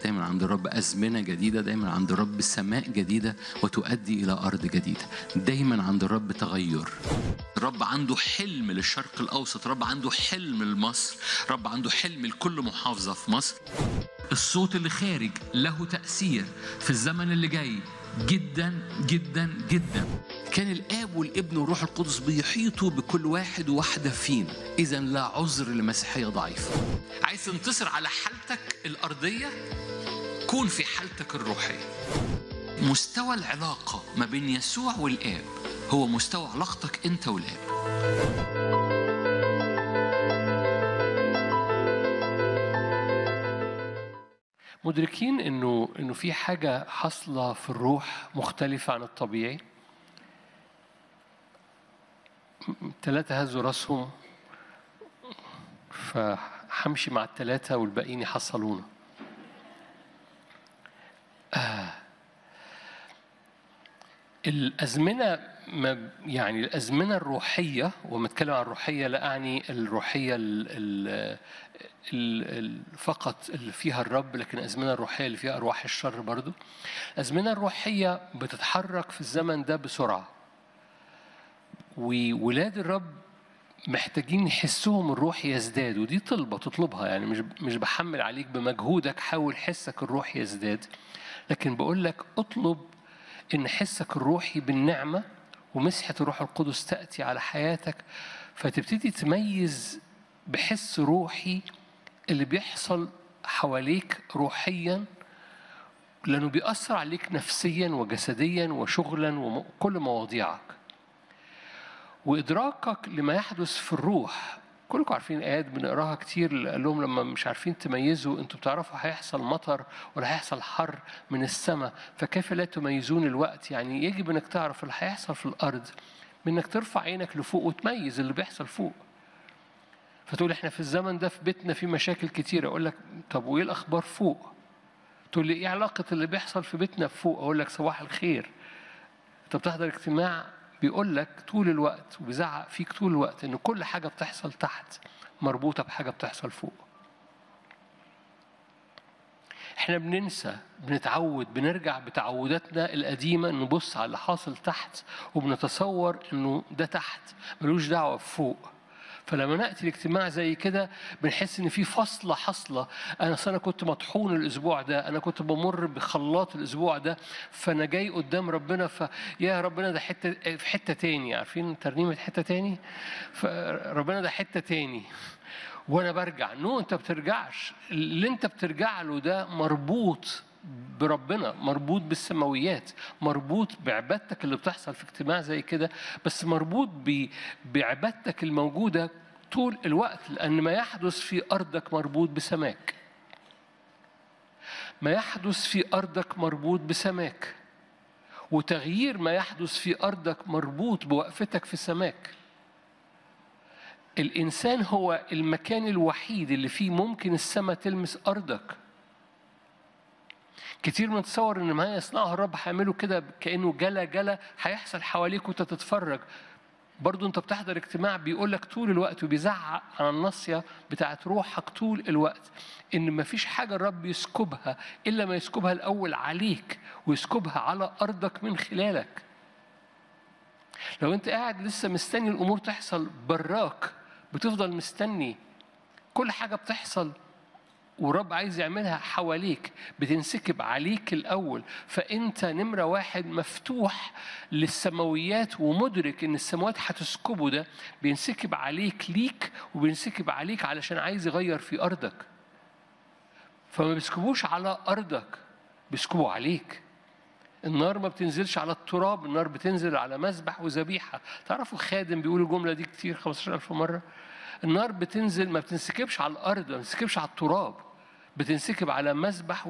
دايما عند الرب أزمنة جديدة دايما عند الرب سماء جديدة وتؤدي إلى أرض جديدة دايما عند الرب تغير الرب عنده حلم للشرق الأوسط الرب عنده حلم لمصر الرب عنده حلم لكل محافظة في مصر الصوت اللي خارج له تأثير في الزمن اللي جاي جدا جدا جدا كان الاب والابن والروح القدس بيحيطوا بكل واحد وواحده فينا اذا لا عذر لمسيحيه ضعيفه عايز تنتصر على حالتك الارضيه كون في حالتك الروحيه مستوى العلاقه ما بين يسوع والاب هو مستوى علاقتك انت والاب مدركين انه انه في حاجه حاصله في الروح مختلفه عن الطبيعي ثلاثة هزوا راسهم فهمشي مع الثلاثة والباقيين يحصلونا آه. الأزمنة ما يعني الأزمنة الروحية وما أتكلم عن الروحية لا أعني الروحية ال ال ال ال فقط اللي فيها الرب لكن الأزمنة الروحية اللي فيها أرواح الشر برضو الأزمنة الروحية بتتحرك في الزمن ده بسرعة وولاد الرب محتاجين حسهم الروحي يزداد ودي طلبة تطلبها يعني مش مش بحمل عليك بمجهودك حاول حسك الروحي يزداد لكن بقول لك اطلب ان حسك الروحي بالنعمة ومسحة الروح القدس تأتي على حياتك فتبتدي تميز بحس روحي اللي بيحصل حواليك روحيا لأنه بيأثر عليك نفسيا وجسديا وشغلا وكل مواضيعك وإدراكك لما يحدث في الروح كلكم عارفين آيات بنقراها كتير اللي قال لهم لما مش عارفين تميزوا انتوا بتعرفوا هيحصل مطر ولا هيحصل حر من السماء فكيف لا تميزون الوقت يعني يجب انك تعرف اللي هيحصل في الارض بانك ترفع عينك لفوق وتميز اللي بيحصل فوق فتقول احنا في الزمن ده في بيتنا في مشاكل كتيرة اقول لك طب وايه الاخبار فوق تقول لي ايه علاقة اللي بيحصل في بيتنا فوق اقول لك صباح الخير انت بتحضر اجتماع بيقول لك طول الوقت وبيزعق فيك طول الوقت ان كل حاجه بتحصل تحت مربوطه بحاجه بتحصل فوق احنا بننسى بنتعود بنرجع بتعوداتنا القديمه نبص على اللي حاصل تحت وبنتصور انه ده تحت ملوش دعوه بفوق فلما ناتي الاجتماع زي كده بنحس ان في فصله حاصله انا أصل انا كنت مطحون الاسبوع ده انا كنت بمر بخلاط الاسبوع ده فانا جاي قدام ربنا فيا ربنا ده حته في حته تاني عارفين ترنيمه حته تاني فربنا ده حته تاني وانا برجع نو انت بترجعش اللي انت بترجع له ده مربوط بربنا مربوط بالسماويات مربوط بعبادتك اللي بتحصل في اجتماع زي كده بس مربوط بعبادتك الموجودة طول الوقت لأن ما يحدث في أرضك مربوط بسماك ما يحدث في أرضك مربوط بسماك وتغيير ما يحدث في أرضك مربوط بوقفتك في سماك الإنسان هو المكان الوحيد اللي فيه ممكن السماء تلمس أرضك كتير بنتصور ان ما يصنعه الرب هيعمله كده كانه جلا جلا هيحصل حواليك وانت تتفرج برضو انت بتحضر اجتماع بيقول لك طول الوقت وبيزعق على الناصيه بتاعت روحك طول الوقت ان ما فيش حاجه الرب يسكبها الا ما يسكبها الاول عليك ويسكبها على ارضك من خلالك لو انت قاعد لسه مستني الامور تحصل براك بتفضل مستني كل حاجه بتحصل ورب عايز يعملها حواليك بتنسكب عليك الأول فأنت نمرة واحد مفتوح للسماويات ومدرك إن السماوات هتسكبه ده بينسكب عليك ليك وبينسكب عليك علشان عايز يغير في أرضك فما بيسكبوش على أرضك بيسكبوا عليك النار ما بتنزلش على التراب النار بتنزل على مذبح وذبيحة تعرفوا خادم بيقول الجملة دي كتير 15000 مرة النار بتنزل ما بتنسكبش على الأرض ما بتنسكبش على التراب بتنسكب على مذبح